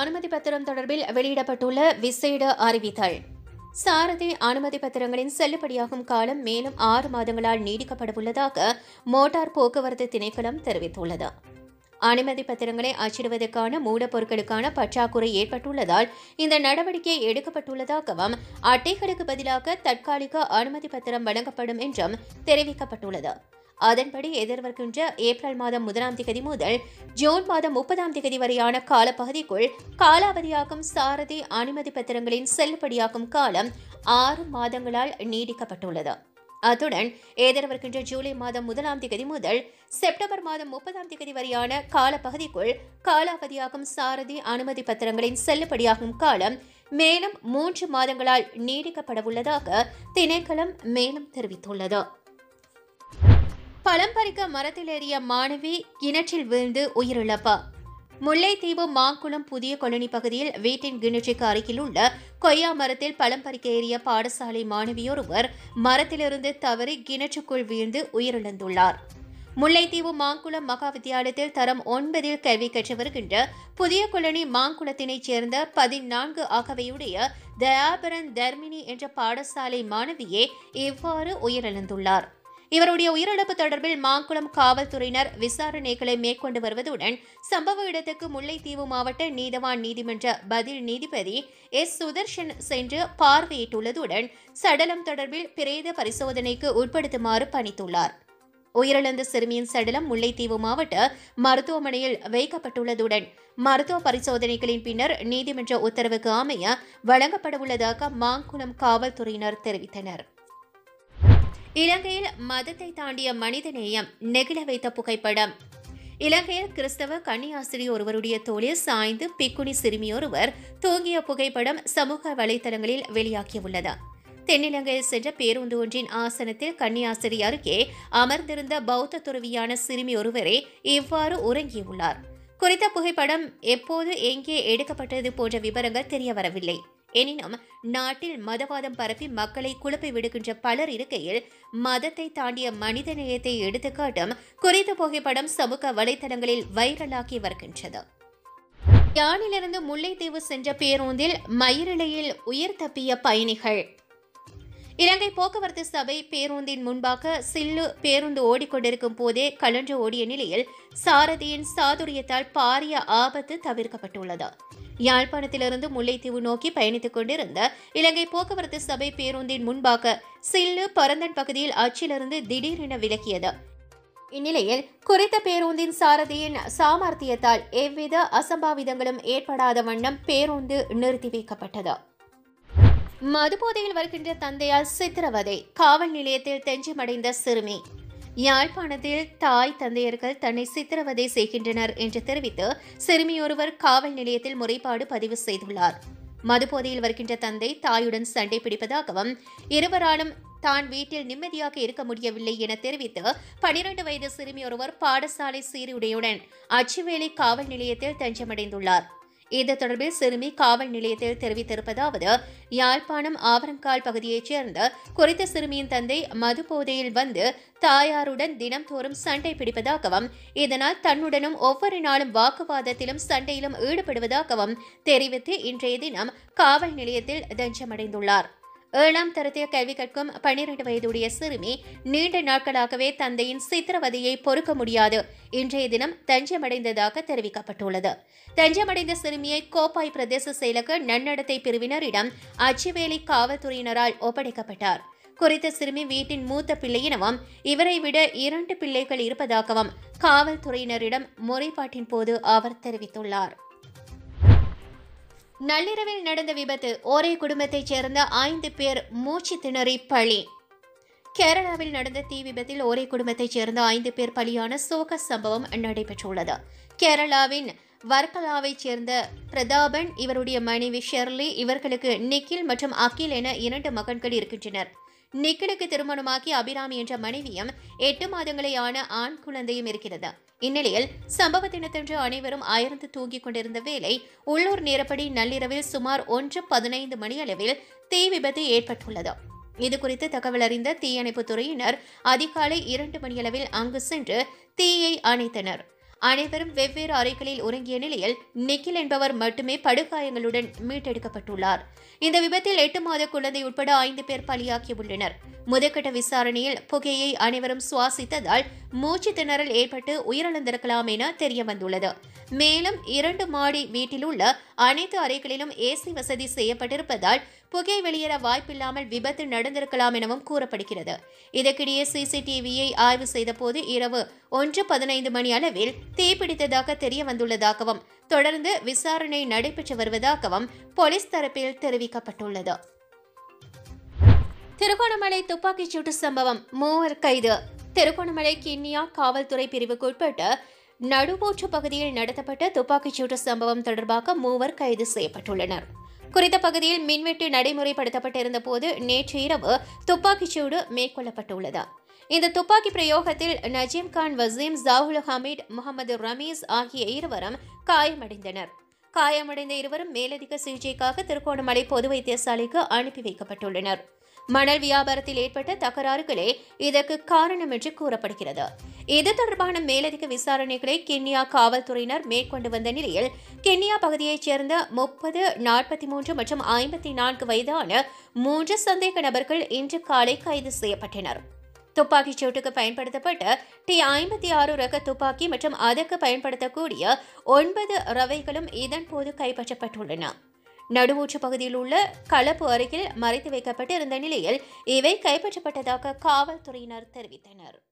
அனுமதி பத்திரம் தொடர்பில் வெளியிடப்பட்டுள்ள விசேட அறிவித்தல் சாரதி அனுமதி பத்திரங்களின் செல்லுபடியாகும் காலம் மேலும் ஆறு மாதங்களால் நீடிக்கப்படவுள்ளதாக மோட்டார் போக்குவரத்து திணைக்களம் தெரிவித்துள்ளது அனுமதி பத்திரங்களை அச்சிடுவதற்கான மூலப்பொருட்களுக்கான பற்றாக்குறை ஏற்பட்டுள்ளதால் இந்த நடவடிக்கை எடுக்கப்பட்டுள்ளதாகவும் அட்டைகளுக்கு பதிலாக தற்காலிக அனுமதி பத்திரம் வழங்கப்படும் என்றும் தெரிவிக்கப்பட்டுள்ளது அதன்படி எதிர்வருகின்ற ஏப்ரல் மாதம் முதலாம் திகதி முதல் ஜூன் மாதம் முப்பதாம் திகதி வரையான காலப்பகுதிக்குள் காலாவதியாகும் சாரதி அனுமதி பத்திரங்களின் செல்லுபடியாகும் காலம் ஆறு மாதங்களால் நீடிக்கப்பட்டுள்ளது அத்துடன் எதிர்வருகின்ற ஜூலை மாதம் முதலாம் திகதி முதல் செப்டம்பர் மாதம் முப்பதாம் திகதி வரையான காலப்பகுதிக்குள் காலாவதியாகும் சாரதி அனுமதி பத்திரங்களின் செல்லுபடியாகும் காலம் மேலும் மூன்று மாதங்களால் நீடிக்கப்படவுள்ளதாக திணைக்களம் மேலும் தெரிவித்துள்ளது பழம் பறிக்க மரத்தில் ஏறிய மாணவி கிணற்றில் வீழ்ந்து உயிரிழப்பு முல்லைத்தீவு மாங்குளம் புதிய கொலனி பகுதியில் வீட்டின் கிணற்றுக்கு அருகில் உள்ள கொய்யா மரத்தில் பழம் பறிக்க ஏறிய பாடசாலை மாணவியொருவர் மரத்திலிருந்து தவறி கிணற்றுக்குள் வீழ்ந்து உயிரிழந்துள்ளார் முல்லைத்தீவு மாங்குளம் மகா வித்தியாலயத்தில் தரம் ஒன்பதில் கல்வி கற்று வருகின்ற புதிய கொலனி மாங்குளத்தினைச் சேர்ந்த பதினான்கு ஆகவையுடைய தயாபரன் தர்மினி என்ற பாடசாலை மாணவியே இவ்வாறு உயிரிழந்துள்ளார் இவருடைய உயிரிழப்பு தொடர்பில் மாங்குளம் காவல்துறையினர் விசாரணைகளை மேற்கொண்டு வருவதுடன் சம்பவ இடத்துக்கு முல்லைத்தீவு மாவட்ட நீதவான் நீதிமன்ற பதில் நீதிபதி எஸ் சுதர்ஷன் சென்று பார்வையிட்டுள்ளதுடன் சடலம் தொடர்பில் பிரேத பரிசோதனைக்கு உட்படுத்துமாறு பணித்துள்ளார் உயிரிழந்த சிறுமியின் சடலம் முல்லைத்தீவு மாவட்ட மருத்துவமனையில் வைக்கப்பட்டுள்ளதுடன் மருத்துவ பரிசோதனைகளின் பின்னர் நீதிமன்ற உத்தரவுக்கு அமைய வழங்கப்படவுள்ளதாக மாங்குளம் காவல்துறையினர் தெரிவித்தனர் இலங்கையில் மதத்தை தாண்டிய மனிதநேயம் நெகிழ வைத்த புகைப்படம் இலங்கையில் கிறிஸ்தவ கன்னியாசிரி ஒருவருடைய தோளில் சாய்ந்து பிக்குனி சிறுமியொருவர் தூங்கிய புகைப்படம் சமூக வலைதளங்களில் வெளியாகியுள்ளது தென்னிலங்கையில் சென்ற பேருந்து ஒன்றின் ஆசனத்தில் கன்னியாசிரி அருகே அமர்ந்திருந்த பௌத்த துறவியான சிறுமி ஒருவரே இவ்வாறு உறங்கியுள்ளார் குறித்த புகைப்படம் எப்போது எங்கே எடுக்கப்பட்டது போன்ற விவரங்கள் தெரிய வரவில்லை எனினும் நாட்டில் மதவாதம் பரப்பி மக்களை குழப்பி விடுகின்ற பலர் இருக்கையில் மதத்தை தாண்டிய மனிதநேயத்தை எடுத்துக்காட்டும் குறித்த புகைப்படம் சமூக வலைதளங்களில் வைரலாகி வருகின்றது யானிலிருந்து முல்லைத்தீவு சென்ற பேருந்தில் மயிரிழையில் உயிர் தப்பிய பயணிகள் இலங்கை போக்குவரத்து சபை பேருந்தின் முன்பாக சில்லு பேருந்து ஓடிக்கொண்டிருக்கும் போதே கலன்று ஓடிய நிலையில் சாரதியின் சாதுரியத்தால் பாரிய ஆபத்து தவிர்க்கப்பட்டுள்ளது யாழ்ப்பாணத்திலிருந்து முல்லைத்தீவு நோக்கி பயணித்துக் கொண்டிருந்த இலங்கை போக்குவரத்து சபை பேருந்தின் முன்பாக சில்லு பரந்தன் பகுதியில் அச்சிலிருந்து திடீரென விலகியது இந்நிலையில் குறித்த பேருந்தின் சாரதியின் சாமர்த்தியத்தால் எவ்வித அசம்பாவிதங்களும் ஏற்படாத வண்ணம் பேருந்து நிறுத்தி வைக்கப்பட்டது மதுபோதையில் வருகின்ற தந்தையால் சித்திரவதை காவல் நிலையத்தில் தெஞ்சமடைந்த சிறுமி யாழ்ப்பாணத்தில் தாய் தந்தையர்கள் தன்னை சித்திரவதை செய்கின்றனர் என்று தெரிவித்து சிறுமியொருவர் காவல் நிலையத்தில் முறைப்பாடு பதிவு செய்துள்ளார் மதுபோதையில் வருகின்ற தந்தை தாயுடன் சண்டை பிடிப்பதாகவும் இருவராலும் தான் வீட்டில் நிம்மதியாக இருக்க முடியவில்லை என தெரிவித்து பனிரெண்டு வயது சிறுமி ஒருவர் பாடசாலை சீருடையுடன் அச்சுவேலி காவல் நிலையத்தில் தஞ்சமடைந்துள்ளார் இது தொடர்பில் சிறுமி காவல் நிலையத்தில் தெரிவித்திருப்பதாவது யாழ்ப்பாணம் ஆவரங்கால் பகுதியைச் சேர்ந்த குறித்த சிறுமியின் தந்தை மது போதையில் வந்து தாயாருடன் தினம்தோறும் சண்டை பிடிப்பதாகவும் இதனால் தன்னுடனும் ஒவ்வொரு நாளும் வாக்குவாதத்திலும் சண்டையிலும் ஈடுபடுவதாகவும் தெரிவித்து இன்றைய தினம் காவல் நிலையத்தில் தஞ்சமடைந்துள்ளார் ஏழாம் தரத்தில் கல்வி கற்கும் பனிரெண்டு வயதுடைய சிறுமி நீண்ட நாட்களாகவே தந்தையின் சித்திரவதையை பொறுக்க முடியாது இன்றைய தினம் தஞ்சமடைந்ததாக தெரிவிக்கப்பட்டுள்ளது தஞ்சமடைந்த சிறுமியை கோப்பாய் பிரதேச செயலக நன்னடத்தை பிரிவினரிடம் அச்சுவேலி காவல்துறையினரால் ஒப்படைக்கப்பட்டார் குறித்த சிறுமி வீட்டின் மூத்த பிள்ளை எனவும் இவரை விட இரண்டு பிள்ளைகள் இருப்பதாகவும் காவல்துறையினரிடம் முறைப்பாட்டின் போது அவர் தெரிவித்துள்ளார் நள்ளிரவில் நடந்த விபத்து ஒரே குடும்பத்தைச் சேர்ந்த ஐந்து பேர் மூச்சு திணறி பலி கேரளாவில் நடந்த தீ விபத்தில் ஒரே குடும்பத்தைச் சேர்ந்த ஐந்து பேர் பலியான சோக சம்பவம் நடைபெற்றுள்ளது கேரளாவின் வர்க்கலாவைச் சேர்ந்த பிரதாபன் இவருடைய மனைவி ஷெர்லி இவர்களுக்கு நிக்கில் மற்றும் அகில் என இரண்டு மகன்கள் இருக்கின்றனர் நிக்கிலுக்கு திருமணமாகி அபிராமி என்ற மனைவியும் எட்டு மாதங்களே ஆன ஆண் குழந்தையும் இருக்கிறது இந்நிலையில் சம்பவ தினத்தன்று அனைவரும் அயர்ந்து தூங்கிக் கொண்டிருந்த வேளை உள்ளூர் நேரப்படி நள்ளிரவில் சுமார் ஒன்று பதினைந்து மணியளவில் தீ விபத்து ஏற்பட்டுள்ளது இதுகுறித்து தகவல் அறிந்த தீயணைப்புத் துறையினர் அதிகாலை இரண்டு மணியளவில் அங்கு சென்று தீயை அணைத்தனர் அனைவரும் வெவ்வேறு அறைகளில் உறங்கிய நிலையில் நிக்கில் என்பவர் மட்டுமே படுகாயங்களுடன் மீட்டெடுக்கப்பட்டுள்ளார் இந்த விபத்தில் எட்டு மாத குழந்தை உட்பட ஐந்து பேர் பலியாகியுள்ளனர் முதற்கட்ட விசாரணையில் புகையை அனைவரும் சுவாசித்ததால் மூச்சு திணறல் ஏற்பட்டு உயிரிழந்திருக்கலாம் என தெரிய வந்துள்ளது மேலும் இரண்டு மாடி வீட்டில் உள்ள அனைத்து அறைகளிலும் ஏசி வசதி செய்யப்பட்டிருப்பதால் புகை வெளியேற வாய்ப்பில்லாமல் விபத்து நடந்திருக்கலாம் எனவும் கூறப்படுகிறது இதற்கிடையே சிசிடிவியை ஆய்வு செய்தபோது இரவு ஒன்று பதினைந்து மணி அளவில் தீப்பிடித்ததாக தெரிய வந்துள்ளதாகவும் தொடர்ந்து விசாரணை நடைபெற்று வருவதாகவும் போலீஸ் தரப்பில் தெரிவிக்கப்பட்டுள்ளது திருகோணமலை துப்பாக்கிச் சூட்டு சம்பவம் மூவர் கைது திருகோணமலை கிண்ணியா காவல்துறை பிரிவுக்குட்பட்ட நடுவோற்று பகுதியில் நடத்தப்பட்ட துப்பாக்கிச் சூட்டு சம்பவம் தொடர்பாக மூவர் கைது செய்யப்பட்டுள்ளனர் குறித்த பகுதியில் மின்வெட்டு நடைமுறைப்படுத்தப்பட்டிருந்த போது நேற்று இரவு துப்பாக்கிச் சூடு மேற்கொள்ளப்பட்டுள்ளது இந்த துப்பாக்கி பிரயோகத்தில் நஜீம் கான் வசீம் ஜாவுல் ஹமீட் முகமது ரமீஸ் ஆகிய இருவரும் காயமடைந்தனர் காயமடைந்த இருவரும் மேலதிக சிகிச்சைக்காக திருகோணமலை பொது வைத்தியசாலைக்கு அனுப்பி வைக்கப்பட்டுள்ளனர் மணல் வியாபாரத்தில் ஏற்பட்ட தகராறுகளே இதற்கு காரணம் என்று கூறப்படுகிறது இது தொடர்பான மேலதிக விசாரணைகளை கென்யா காவல்துறையினர் மேற்கொண்டு வந்த நிலையில் கென்யா பகுதியைச் சேர்ந்த முப்பது நாற்பத்தி மூன்று மற்றும் ஐம்பத்தி நான்கு வயதான மூன்று சந்தேக நபர்கள் இன்று காலை கைது செய்யப்பட்டனர் துப்பாக்கிச் சூட்டுக்கு பயன்படுத்தப்பட்ட டி ஐம்பத்தி ஆறு ரக துப்பாக்கி மற்றும் அதற்கு பயன்படுத்தக்கூடிய ஒன்பது ரவைகளும் இதன்போது கைப்பற்றப்பட்டுள்ளன நடுவூற்று பகுதியில் உள்ள களப்பு அருகில் மறைத்து வைக்கப்பட்டு இருந்த நிலையில் இவை கைப்பற்றப்பட்டதாக காவல்துறையினர் தெரிவித்தனர்